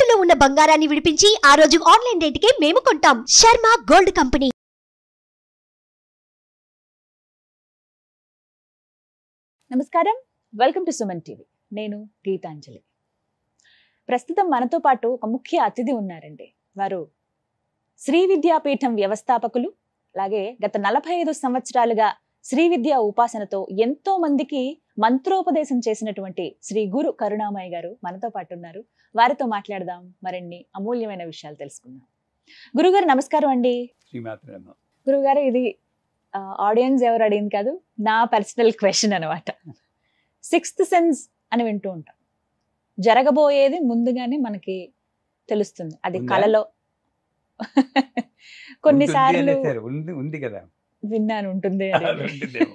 తాకట్టులో ఉన్న బంగారాన్ని విడిపించి ఆ రోజు ఆన్లైన్ రేటుకే మేము కొంటాం శర్మ గోల్డ్ కంపెనీ నమస్కారం వెల్కమ్ టు సుమన్ టీవీ నేను గీతాంజలి ప్రస్తుతం మనతో పాటు ఒక ముఖ్య అతిథి ఉన్నారండి వారు శ్రీ విద్యాపీఠం వ్యవస్థాపకులు అలాగే గత నలభై ఐదు సంవత్సరాలుగా శ్రీ విద్యా ఉపాసనతో ఎంతో మందికి మంత్రోపదేశం చేసినటువంటి శ్రీ గురు కరుణామయ్య గారు మనతో పాటు ఉన్నారు వారితో మాట్లాడదాం మరిన్ని అమూల్యమైన విషయాలు తెలుసుకుందాం గురుగారు నమస్కారం అండి శ్రీమాత్రమ్మ గురుగారు ఇది ఆడియన్స్ ఎవరు అడిగింది కాదు నా పర్సనల్ క్వశ్చన్ అనమాట సిక్స్త్ సెన్స్ అని వింటూ ఉంటాం జరగబోయేది ముందుగానే మనకి తెలుస్తుంది అది ఉందా? కలలో కొన్నిసార్లు ఉంటుంది అనేసారు. ఉంది ఉంది కదా విన్నాను ఉంటుంది అని. అది ఉంటుందేమో.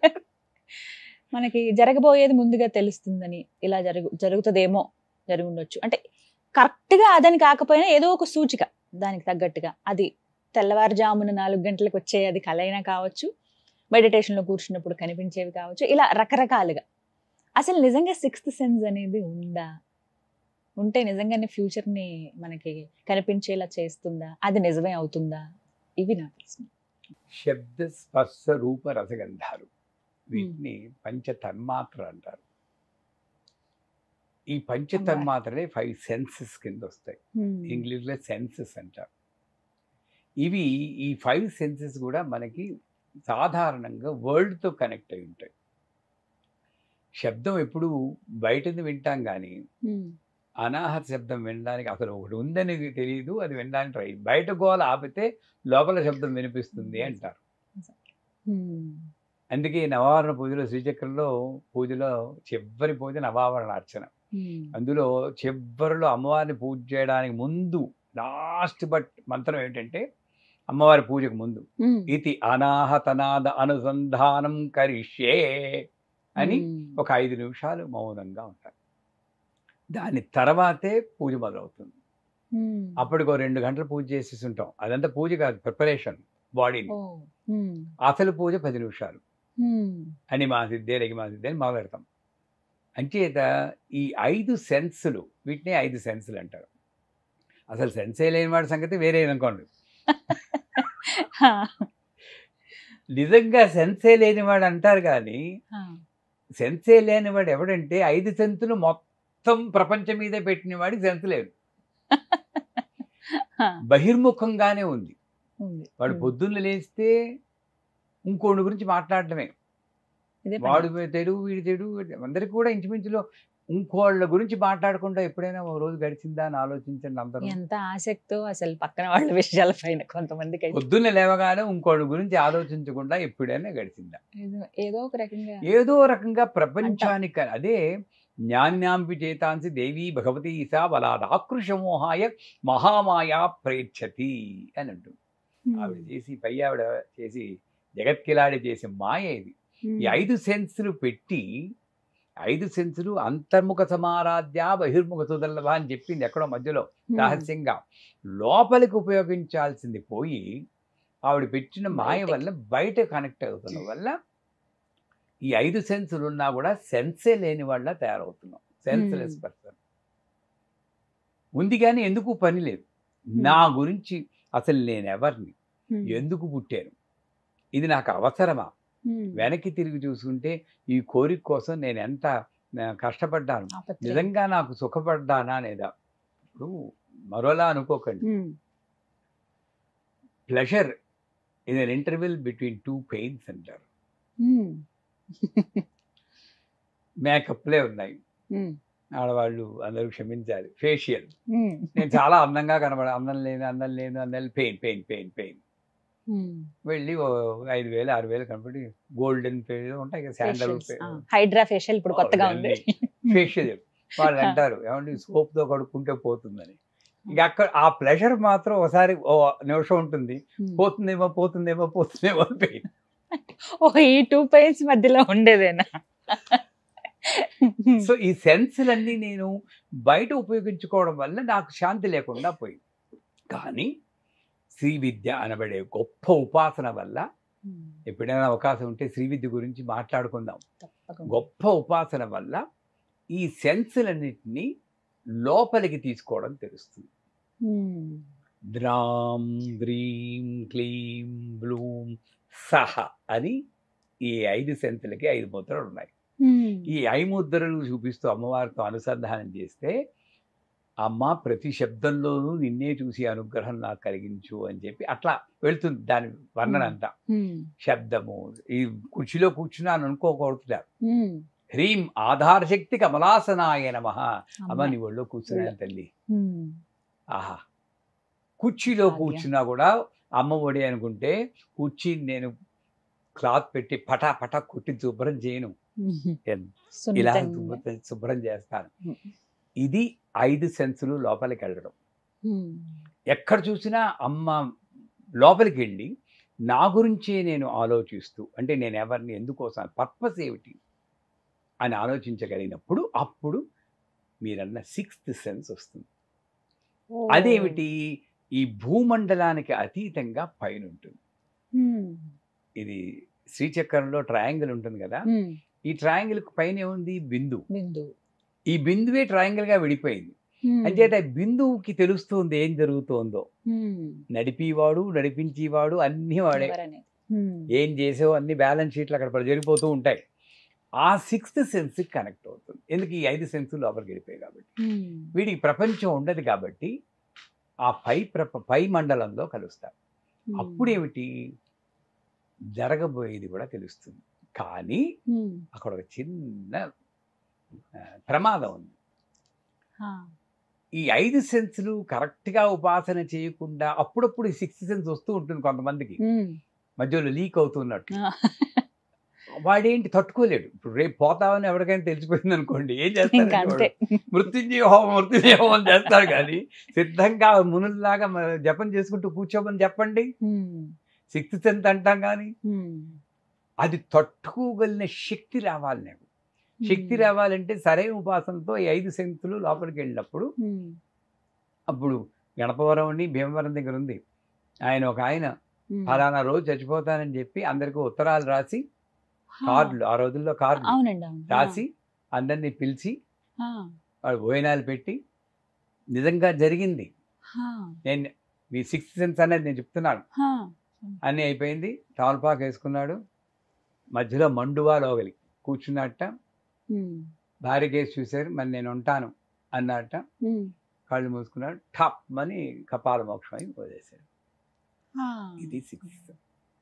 మనకి జరగబోయేది ముందుగా తెలుస్తుందని ఇలా జరుగు జరుగుతుందేమో జరుగుండొచ్చు అంటే కరెక్ట్ గా అదని కాకపోయినా ఏదో ఒక సూచిక దానికి తగ్గట్టుగా అది తెల్లవారుజామున నాలుగు గంటలకు వచ్చే అది కల అయినా కావచ్చు మెడిటేషన్ లో కూర్చున్నప్పుడు కనిపించేవి కావచ్చు ఇలా రకరకాలుగా అసలు నిజంగా సిక్స్త్ సెన్స్ అనేది ఉందా ఉంటే నిజంగానే ఫ్యూచర్ ని మనకి కనిపించేలా చేస్తుందా అది నిజమే అవుతుందా ఇవి నా ప్రశ్న శబ్ద స్పర్శ రూప రసగంధాలు వీటిని పంచ తన్మాత్ర అంటారు ఈ పంచ అమ్మా. తన్మాత్రలే ఫైవ్ సెన్సెస్ కింద వస్తాయి ఇంగ్లీష్లో సెన్సెస్ అంటారు ఇవి ఈ ఫైవ్ సెన్సెస్ కూడా మనకి సాధారణంగా వరల్డ్తో కనెక్ట్ అయి ఉంటాయి శబ్దం ఎప్పుడు బయటది వింటాం కానీ అనాహత శబ్దం వినడానికి అసలు ఒకటి ఉందని తెలియదు అది వినడానికి ట్రై బయట గోల ఆపితే లోపల శబ్దం వినిపిస్తుంది అంటారు అందుకే ఈ నవావరణ పూజలో శ్రీచక్రంలో పూజలో చివరి పూజ నవావరణ అర్చన అందులో చివరిలో అమ్మవారిని పూజ చేయడానికి ముందు లాస్ట్ బట్ మంత్రం ఏంటంటే అమ్మవారి పూజకు ముందు ఇది అనాహతనాద అనుసంధానం కరిష్యే అని ఒక ఐదు నిమిషాలు మౌనంగా ఉంటారు దాని తర్వాతే పూజ మొదలవుతుంది అప్పటికో రెండు గంటలు పూజ చేసేసి ఉంటాం అదంతా పూజ కాదు ప్రిపరేషన్ బాడీని అసలు పూజ పది నిమిషాలు అని మా సిద్ధే లగి మా సిద్ధే అని మొదలెడతాం అంచేత ఈ ఐదు సెన్సులు వీటిని ఐదు సెన్సులు అంటారు అసలు సెన్సే లేని వాడి సంగతి వేరే అనుకోండి నిజంగా సెన్సే లేనివాడు అంటారు కానీ సెన్సే లేనివాడు ఎవడంటే ఐదు సెన్సులు మొత్తం ప్రపంచం మీద పెట్టిన వాడికి సెన్స్ లేదు బహిర్ముఖంగానే ఉంది వాడు పొద్దున్న లేస్తే ఇంకోటి గురించి మాట్లాడటమే వాడు తెడు వీడి తెడు అందరికి కూడా ఇంచుమించులో ఇంకోళ్ళ గురించి మాట్లాడకుండా ఎప్పుడైనా ఒక రోజు గడిచిందా అని ఆలోచించండి అందరూ ఎంత ఆసక్తో అసలు పక్కన వాళ్ళ విషయాల పైన కొంతమందికి అయితే పొద్దున్న లేవగానే ఇంకోళ్ళ గురించి ఆలోచించకుండా ఎప్పుడైనా గడిచిందా ఏదో- ఏదో ఒక రకంగా ఏదో రకంగా ప్రపంచానికి అదే జ్ఞాన్యాంపి చేతాంసి దేవీ భగవతి ఈశా బలాదాకృషమోహాయ మహామాయా ప్రేక్షతి అని అంటుంది ఆవిడ చేసి పై ఆవిడ చేసి జగత్కిలాడి చేసే మాయ ఇది ఈ ఐదు సెన్సులు పెట్టి ఐదు సెన్సులు అంతర్ముఖ సమారాధ్య బహిర్ముఖ సుదర్లభ అని చెప్పింది ఎక్కడో మధ్యలో రహస్యంగా లోపలికి ఉపయోగించాల్సింది పోయి ఆవిడ పెట్టిన మాయ బయటకి. వల్ల బయట కనెక్ట్ అవుతున్న వల్ల ఈ ఐదు సెన్సులు ఉన్నా కూడా సెన్సే లేని వాళ్ళ తయారవుతున్నాం సెన్స్లెస్ Hmm. పర్సన్ ఉంది కానీ ఎందుకు పని లేదు నా గురించి అసలు నేను ఎవరిని ఎందుకు పుట్టాను ఇది నాకు అవసరమా వెనక్కి తిరిగి చూసుకుంటే ఈ కోరిక కోసం నేను ఎంత ఆ, కష్టపడ్డాను నిజంగా నాకు సుఖపడ్డానా లేదా ఇప్పుడు మరోలా అనుకోకండి pleasure in an interval between two pains అంటారు మేకప్లే ఉన్నాయి ఆడవాళ్ళు అందరూ క్షమించాలి ఫేషియల్ నేను చాలా అందంగా కనబడ అందం లేని అందం లేని అందం పెయిన్ పెయిన్ పెయిన్ పెయిన్ వెళ్ళి ఓ ఐదు వేలు ఆరు వేలు కనబడి గోల్డెన్ పేరు ఉంటాయి కదా శాండల్ హైడ్రా ఫేషియల్ ఇప్పుడు కొత్తగా ఉంది ఫేషియల్ వాళ్ళు అంటారు ఏమంటే సోప్ తో కడుక్కుంటే పోతుందని ఇక అక్కడ ఆ ప్లెజర్ మాత్రం ఒకసారి ఓ నిమిషం ఉంటుంది పోతుందేమో పోతుందేమో పోతుందేమో అని పెయిన్ ఓ ఈ టూ పెయిన్స్ మధ్యలో ఉండేదేనా సో ఈ సెన్స్లన్నీ నేను బయట ఉపయోగించుకోవడం వల్ల నాకు శాంతి లేకుండా పోయింది కానీ శ్రీ విద్య అనబడే గొప్ప ఉపాసన వల్ల ఎప్పుడైనా అవకాశం ఉంటే శ్రీ విద్య గురించి మాట్లాడుకుందాం తప్పకుండా. గొప్ప ఉపాసన వల్ల ఈ సెన్సులన్నింటినీ లోపలికి తీసుకోవడం తెలుస్తుంది ఉమ్. ద్రాం ద్రీం క్లీం బ్లూం సహ అని ఈ ఐదు సెంతులకి ఐదు ముద్రలు ఉన్నాయి ఉమ్. ఈ ఐ ముద్రలు చూపిస్తూ అమ్మవారితో అనుసంధానం చేస్తే అమ్మ ప్రతి శబ్దంలోనూ నిన్నే చూసి అనుగ్రహం నాకు కలిగించు అని చెప్పి అట్లా వెళ్తుంది దాని వర్ణన అంతా ఉమ్. శబ్దము ఈ కుర్చీలో కూర్చున్నాను అనుకోకూడదు ఉమ్. హ్రీం ఆధార శక్తి కమలాసనాయ నమ అమ్మ అమ్మ. నీ ఒళ్ళో కూర్చున్నాను తల్లి ఉమ్. ఆహా కుర్చీలో భాగ్యం. కూర్చున్నా కూడా అమ్మ ఒడి అనుకుంటే కుర్చీ నేను క్లాత్ పెట్టి పటా పటా కుట్టి శుభ్రం చేయను ఉమ్. ఎన్- ఇలా సున్నితంగా. శుభ్రం- శుభ్రం చేస్తాను ఉమ్. ఇది ఐదు సెన్సులు లోపలికి వెళ్ళడం ఉమ్. ఎక్కడ చూసినా అమ్మ లోపలికి వెళ్ళి నా గురించే నేను ఆలోచిస్తూ అంటే నేను ఎవరిని ఎందుకోసం పర్పస్ ఏమిటి అని ఆలోచించగలిగినప్పుడు అప్పుడు మీరన్న సిక్స్త్ సెన్స్ వస్తుంది ఓ. అదేమిటి ఈ భూమండలానికి అతీతంగా పైన ఉంటుంది ఉమ్. ఇది శ్రీచక్రంలో ట్రయాంగిల్ ఉంటుంది కదా ఉమ్. ఈ ట్రయాంగిల్ పైన ఏముంది బిందు బిందు ఈ బిందువే ట్రయాంగిల్ గా విడిపోయింది ఉమ్. అంచేత ఈ బిందువుకి తెలుస్తుంది ఏం జరుగుతోందో ఉమ్. నడిపివాడు నడిపించేవాడు అన్ని వాడే ఎవరనేది. ఉమ్. ఏం చేసావు అన్ని బ్యాలెన్స్ షీట్లు అక్కడ పడి జరిగిపోతూ ఉంటాయి ఆ సిక్స్త్ సెన్స్ కనెక్ట్ అవుతుంది ఎందుకు ఈ ఐదు సెన్స్ లోపలికి వెళ్ళిపోయాయి కాబట్టి ఉమ్. వీడికి ప్రపంచం ఉండదు కాబట్టి ఆ పై ప్రప పై మండలంలో కలుస్తారు ఉమ్. అప్పుడు ఏమిటి జరగబోయేది కూడా తెలుస్తుంది కానీ ఉమ్. అక్కడ ఒక చిన్న ఆ, ప్రమాదం ఉంది ఆ. ఈ ఐదు సెన్సులు కరెక్ట్గా ఉపాసన చేయకుండా అప్పుడప్పుడు ఈ సిక్స్త్ సెన్స్ వస్తూ ఉంటుంది కొంతమందికి ఉమ్. మధ్యలో లీక్ అవుతున్నట్టు ఆ. వాడేంటి తట్టుకోలేడు ఇప్పుడు రేపు పోతామని ఎవరికైనా తెలిసిపోయింది అనుకోండి ఏం ఇంకా అంతే చేస్తారు మృత్యుంజయ హోమం మృత్యుంజయ హోమం చేస్తారు కానీ సిద్ధంగా మునుల్లాగా మ- జపం చేసుకుంటూ కూర్చోమని చెప్పండి ఉమ్. సిక్స్త్ సెన్స్ అంటాం కానీ ఉమ్. అది తట్టుకోగలిగిన శక్తి రావాలి నాకు శక్తి ఉమ్. రావాలంటే సరైన ఉపాసనతో ఈ ఐదు సెంతులు లోపలికి వెళ్ళినప్పుడు ఉమ్. అప్పుడు గణపవరం ఉండి భీమవరం దగ్గర ఉంది ఆయన ఒక ఆయన ఉమ్. ఫలానా రోజు చచ్చిపోతానని చెప్పి అందరికీ ఉత్తరాలు రాసి ఆ. కార్డులు ఆ రోజుల్లో కార్డులు అవునండి అవును రాసి అందరినీ పిలిచి ఆ. వాడు భోజనాలు పెట్టి నిజంగా జరిగింది ఆ. నేను మీ సిక్స్త్ సెన్స్ అనేది నేను చెప్తున్నాను ఆ. అన్నీ అయిపోయింది తమలపాకు వేసుకున్నాడు మధ్యలో మండువా లోగలి కూర్చున్నట్ట ఉమ్. భార్య కేసు చూశారు మరి నేను ఉంటాను అన్నట్ట ఉమ్. కళ్ళు మూసుకున్నాడు ఠప్ అని కపాల మోక్షం అయి వదిలేశాడు ఆ. ఇది సిక్స్త్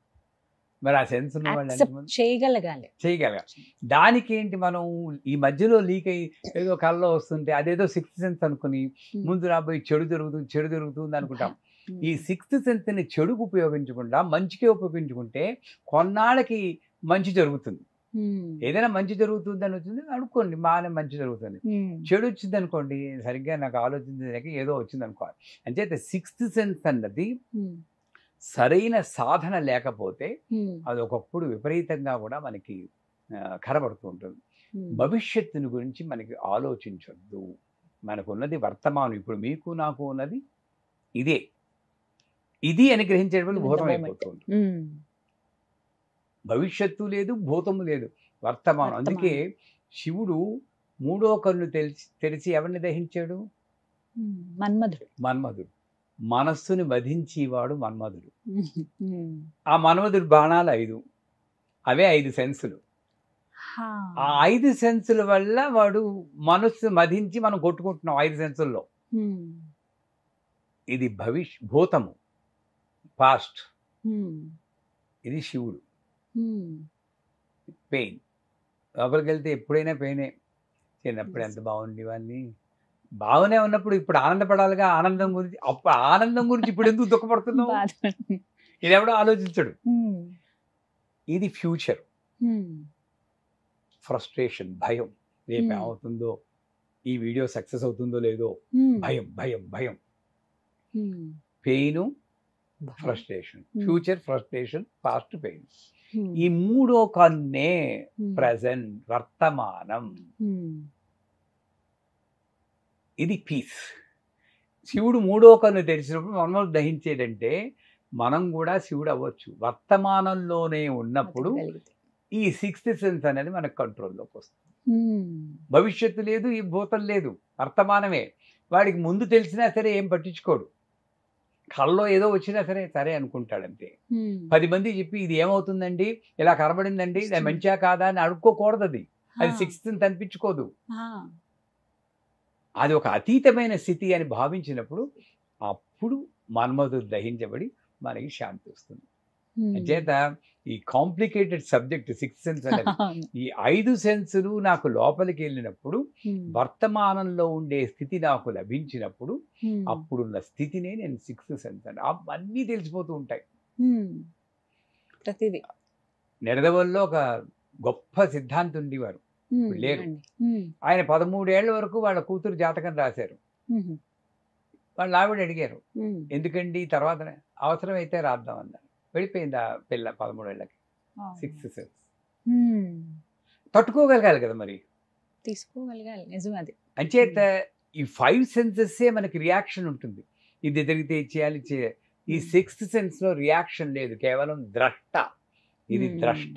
మరి ఆ సెన్స్ ఉన్న వాళ్ళు Accept ఎంతమంది చేయగలగాలి చేయగలగా దానికి ఏంటి మనం ఈ మధ్యలో లీక్ అయ్యి ఏదో కళ్ళలో వస్తుంటే అదేదో సిక్స్త్ సెన్స్ అనుకుని ఉమ్. ముందు రాబోయి చెడు జరుగుతుంది చెడు జరుగుతుంది అనుకుంటాం ఉమ్. ఈ సిక్స్త్ సెన్స్ని చెడుకు ఉపయోగించకుండా మంచికి ఉపయోగించుకుంటే కొన్నాళ్ళకి మంచి జరుగుతుంది ఉమ్. ఏదైనా మంచి జరుగుతుంది అని వచ్చింది అనుకోండి బాగానే మంచి జరుగుతుంది ఉమ్. చెడు వచ్చింది అనుకోండి సరిగ్గా నాకు ఆలోచించలేక ఏదో వచ్చింది అనుకోవాలి అంచేత సిక్స్త్ సెన్స్ అన్నది ఉమ్. సరైన సాధన లేకపోతే ఉమ్. అది ఒకప్పుడు విపరీతంగా కూడా మనకి ఆ, కనబడుతూ ఉంటుంది ఉమ్. భవిష్యత్తుని గురించి మనకి ఆలోచించొద్దు మనకున్నది వర్తమానం ఇప్పుడు మీకు నాకు ఉన్నది ఇదే ఇది అని గ్రహించేటప్పుడు With the భూతం moment. అయిపోతుంది ఉమ్. భవిష్యత్తు లేదు భూతము లేదు వర్తమానం అందుకే శివుడు మూడో కన్ను తెరిచి తెరిచి ఎవరిని దహించాడు ఉమ్. మన్మధుడు మన్మధుడు మనస్సుని వధించేవాడు మన్మధుడు ఉమ్. ఉమ్. ఆ మన్మధుడు బాణాలు ఐదు అవే ఐదు సెన్సులు హా. ఆ ఐదు సెన్సుల వల్ల వాడు మనస్సు మధించి మనం కొట్టుకుంటున్నాం ఐదు సెన్సుల్లో ఉమ్. ఇది భవిష్ భూతము పాస్ట్ ఉమ్. ఇది శివుడు ఉమ్. పెయిన్ లోపలికి వెళ్తే ఎప్పుడైనా పెయినే చిన్నప్పుడు ఎంత బాగుండేవాన్ని బాగానే ఉన్నప్పుడు ఇప్పుడు ఆనందపడాలిగా ఆనందం గురించి అప్పుడు ఆనందం గురించి ఇప్పుడు ఎందుకు దుఃఖపడుతున్నావు బాధ. ఇది ఎవడో ఆలోచించడు ఉమ్. ఇది ఫ్యూచర్ ఉమ్. ఫ్రస్ట్రేషన్ భయం రేపు Hmm. ఏమవుతుందో ఈ వీడియో సక్సెస్ అవుతుందో లేదో ఉమ్. భయం భయం భయం ఉమ్. పెయిన్ భయం. Frustration Hmm. Future frustration past pain um. ఈ మూడో కన్నే ఉమ్. ప్రజెంట్ వర్తమానం ఉమ్. ఇది పీస్ శివుడు మూడో కన్ను తెరిచినప్పుడు మనం దహించేటంటే మనం కూడా శివుడు అవ్వచ్చు వర్తమానంలోనే ఉన్నప్పుడు బతకగలిగితే. ఈ సిక్స్త్ సెన్స్ అనేది మనకు కంట్రోల్లోకి వస్తుంది భవిష్యత్తు లేదు ఈ భూతం లేదు వర్తమానమే వాడికి ముందు తెలిసినా సరే ఏం పట్టించుకోడు కల్లో ఏదో వచ్చినా సరే సరే అనుకుంటాడు అంతే పది మంది చెప్పి ఇది ఏమవుతుందండి ఇలా కనబడిందండి ఇది మంచిగా కాదా అని అడుక్కోకూడదు అది అది సిక్స్త్ అనిపించుకోదు అది ఒక అతీతమైన స్థితి అని భావించినప్పుడు అప్పుడు మన్మధుడు దహించబడి మనకి శాంతి వస్తుంది చేత ఈ కాంప్లికేటెడ్ సబ్జెక్ట్ సిక్స్త్ సెన్స్ అనేది ఈ ఐదు సెన్సులు నాకు లోపలికి వెళ్ళినప్పుడు వర్తమానంలో ఉండే స్థితి నాకు లభించినప్పుడు అప్పుడున్న స్థితినే నేను సిక్స్త్ సెన్స్ అంటే అన్నీ తెలిసిపోతూ ఉంటాయి ప్రతిదీ నిడదవల్లో ఒక గొప్ప సిద్ధాంతి ఉండేవారు లేరు. ఆయన పదమూడేళ్ల వరకు వాళ్ళ కూతురు జాతకం రాశారు వాళ్ళు ఆవిడ అడిగారు ఎందుకండి తర్వాత అవసరమైతే రాద్దాం అన్నారు వెళ్ళిపోయింది ఆ పిల్ల పదమూడేళ్ళకి సిక్స్త్ సెన్స్ తట్టుకోగలగాలి కదా మరి తీసుకోగలగాలి నిజం అది అంచేత ఈ ఫైవ్ సెన్సెస్సే మనకి రియాక్షన్ ఉంటుంది ఇది జరిగితే ఇది చేయాలి ఇది చేయాలి ఈ Hmm. సిక్స్త్ సెన్స్ లో రియాక్షన్ లేదు కేవలం ద్రష్ట ఇది Hmm. ద్రష్ట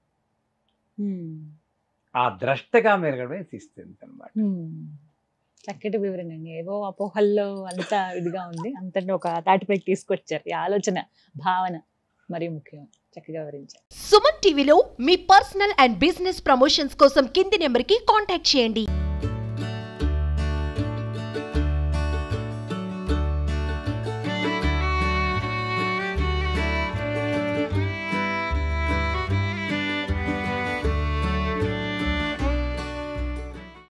ఆ ద్రష్టగా మెరగడమే సిక్స్త్ సెన్స్ అనమాట చక్కటి వివరణ అండి ఏవో అపోహల్లో అంతా ఇదిగా ఉంది అంతటి ఒక తాటిపైకి తీసుకొచ్చారు ఈ ఆలోచన భావన మరి ముఖ్యం చక్కగా వివరించారు సుమన్ టీవీలో మీ పర్సనల్ అండ్ బిజినెస్ ప్రమోషన్స్ కోసం కింది నెంబర్కి కాంటాక్ట్ చేయండి